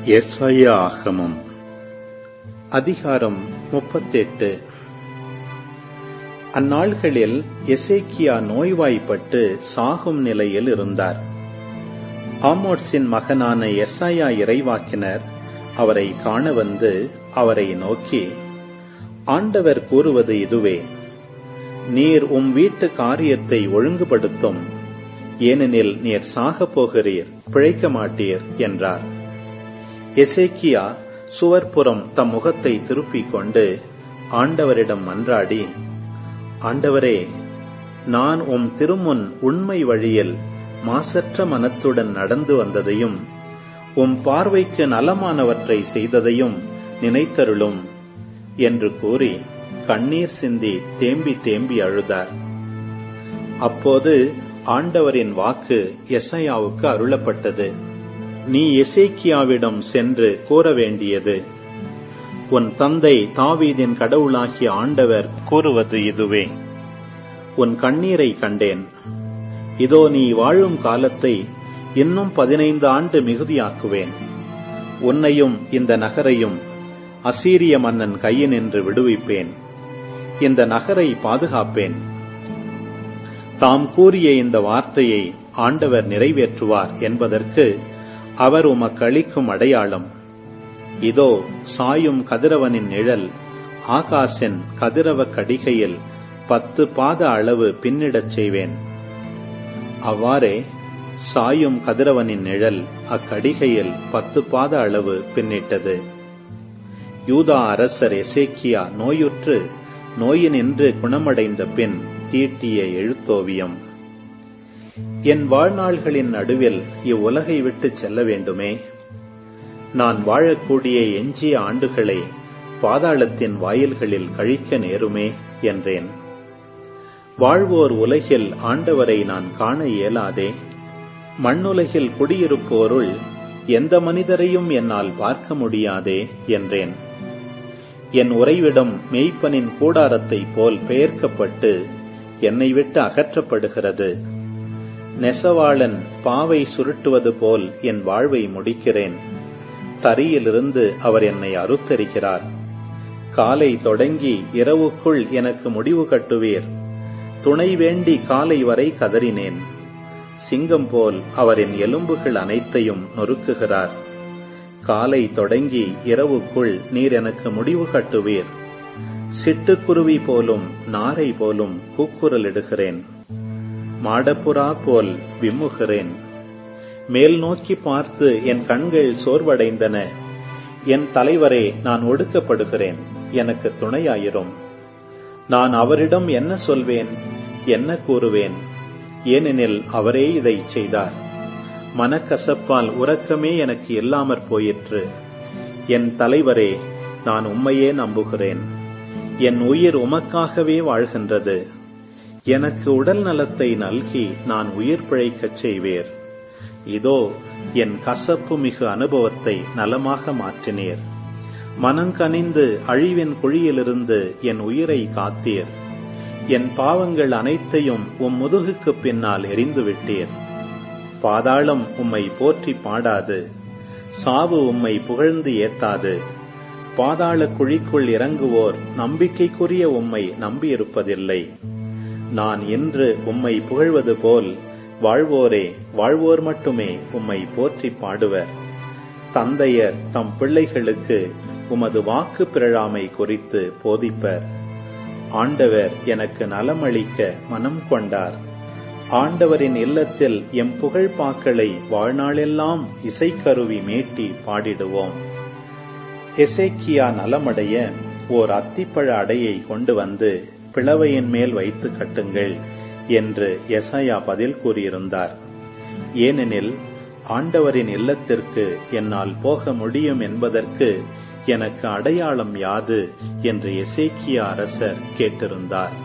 எஸ்ஐயா ஆகமம் அதிகாரம் முப்பத்தெட்டு அந்நாள்களில் எசேக்கியா நோய்வாய்ப்பட்டு சாகும் நிலையில் இருந்தார் ஆமோட்ஸின் மகனான எஸ்ஐயா இறைவாக்கினர் அவரை காண வந்து அவரை நோக்கி ஆண்டவர் கூறுவது இதுவே நீர் உம் வீட்டு காரியத்தை ஒழுங்குபடுத்தும் ஏனெனில் நீர் சாகப் போகிறீர் பிழைக்க மாட்டீர் என்றார் எசேக்கியா சுவர்புறம் தம் முகத்தை திருப்பிக் கொண்டு ஆண்டவரிடம் மன்றாடி ஆண்டவரே நான் உம் திருமுன் உண்மை வழியில் மாசற்ற மனத்துடன் நடந்து வந்ததையும் உம் பார்வைக்கு நலமானவற்றை செய்ததையும் நினைத்தருளும் என்று கூறி கண்ணீர் சிந்தி தேம்பி தேம்பி அழுதார் அப்போது ஆண்டவரின் வாக்கு எசையாவுக்கு அருளப்பட்டது நீ எசேக்கியாவிடம் சென்று கூற வேண்டியது உன் தந்தை தாவீதின் கடவுளாகிய ஆண்டவர் கூறுவது இதுவே உன் கண்ணீரை கண்டேன் இதோ நீ வாழும் காலத்தை இன்னும் பதினைந்து ஆண்டு மிகுதியாக்குவேன் உன்னையும் இந்த நகரையும் அசீரிய மன்னன் கையினின்று விடுவிப்பேன் இந்த நகரை பாதுகாப்பேன் தாம் கூறிய இந்த வார்த்தையை ஆண்டவர் நிறைவேற்றுவார் என்பதற்கு அவர் உமக்கு அளிக்கும் அடையாளம் இதோ சாயும் கதிரவனின் நிழல் ஆகாசின் கதிரவ கடிகையில் பத்து பாத அளவு பின்னிடச் செய்வேன் அவ்வாறே சாயும் கதிரவனின் நிழல் அக்கடிகையில் பத்து பாத அளவு பின்னிட்டது யூதா அரசர் எசேக்கியா நோயுற்று நோயினின்று குணமடைந்த பின் தீட்டிய எழுத்தோவியம் என் வாழ்நாள்களின் நடுவில் இவ்வுலகை விட்டு செல்ல வேண்டுமே நான் வாழக்கூடிய எஞ்சிய ஆண்டுகளை பாதாளத்தின் வாயில்களில் கழிக்க நேருமே என்றேன் வாழ்வோர் உலகில் ஆண்டவரை நான் காண இயலாதே மண்ணுலகில் குடியிருப்போருள் எந்த மனிதரையும் என்னால் பார்க்க முடியாதே என்றேன் என் உறைவிடம் மெய்ப்பனின் கூடாரத்தைப் போல் பெயர்க்கப்பட்டு என்னை விட்டு அகற்றப்படுகிறது நெசவாளன் பாவை சுருட்டுவது போல் என் வாழ்வை முடிக்கிறேன் தரியிலிருந்து அவர் என்னை அறுத்தரிக்கிறார் காலை தொடங்கி இரவுக்குள் எனக்கு முடிவு கட்டுவீர் துணை வேண்டி காலை வரை கதறினேன் சிங்கம் போல் அவரின் எலும்புகள் அனைத்தையும் நொறுக்குகிறார் காலை தொடங்கி இரவுக்குள் நீர் எனக்கு முடிவு கட்டுவீர் சிட்டுக்குருவி போலும் நாரை போலும் கூக்குரலிடுகிறேன் மாடப்புறா போல் விம்முகிறேன் மேல் நோக்கி பார்த்து என் கண்கள் சோர்வடைந்தன என் தலைவரே நான் ஒடுக்கப்படுகிறேன் எனக்கு துணையாயிரும் நான் அவரிடம் என்ன சொல்வேன் என்ன கூறுவேன் ஏனெனில் அவரே இதை செய்தார் மனக்கசப்பால் உறக்கமே எனக்கு இல்லாமற் போயிற்று என் தலைவரே நான் உம்மையே நம்புகிறேன் என் உயிர் உமக்காகவே வாழ்கின்றது எனக்கு உடல் நலத்தை நல்கி நான் உயிர் பிழைக்கச் செய்வேர் இதோ என் கசப்பு மிகு அனுபவத்தை நலமாக மாற்றினீர் மனங்கனிந்து அழிவின் குழியிலிருந்து என் உயிரை காத்தீர் என் பாவங்கள் அனைத்தையும் உம் முதுகுக்கு பின்னால் எரிந்துவிட்டீர் பாதாளம் உம்மை போற்றி பாடாது சாவு உம்மை புகழ்ந்து ஏத்தாது பாதாள குழிக்குள் இறங்குவோர் நம்பிக்கைக்குரிய உம்மை நம்பியிருப்பதில்லை நான் இன்று உம்மை புகழ்வது போல் வாழ்வோரே வாழ்வோர் மட்டுமே உம்மை போற்றி பாடுவர் தந்தையர் தம் பிள்ளைகளுக்கு உமது வாக்கு பிறழாமை குறித்து போதிப்பர் ஆண்டவர் எனக்கு நலமளிக்க மனம் கொண்டார் ஆண்டவரின் இல்லத்தில் எம் புகழ்பாக்களை வாழ்நாளெல்லாம் இசைக்கருவி மீட்டி பாடிடுவோம் எசேக்கியா நலமடைய ஓர் அத்திப்பழ அடையை கொண்டு வந்து பிளவையின் மேல் வைத்து கட்டுங்கள் என்று எசையா பதில் கூறியிருந்தார் ஏனெனில் ஆண்டவரின் இல்லத்திற்கு என்னால் போக முடியும் என்பதற்கு எனக்கு அடையாளம் யாது என்று எசேக்கியா அரசர் கேட்டிருந்தார்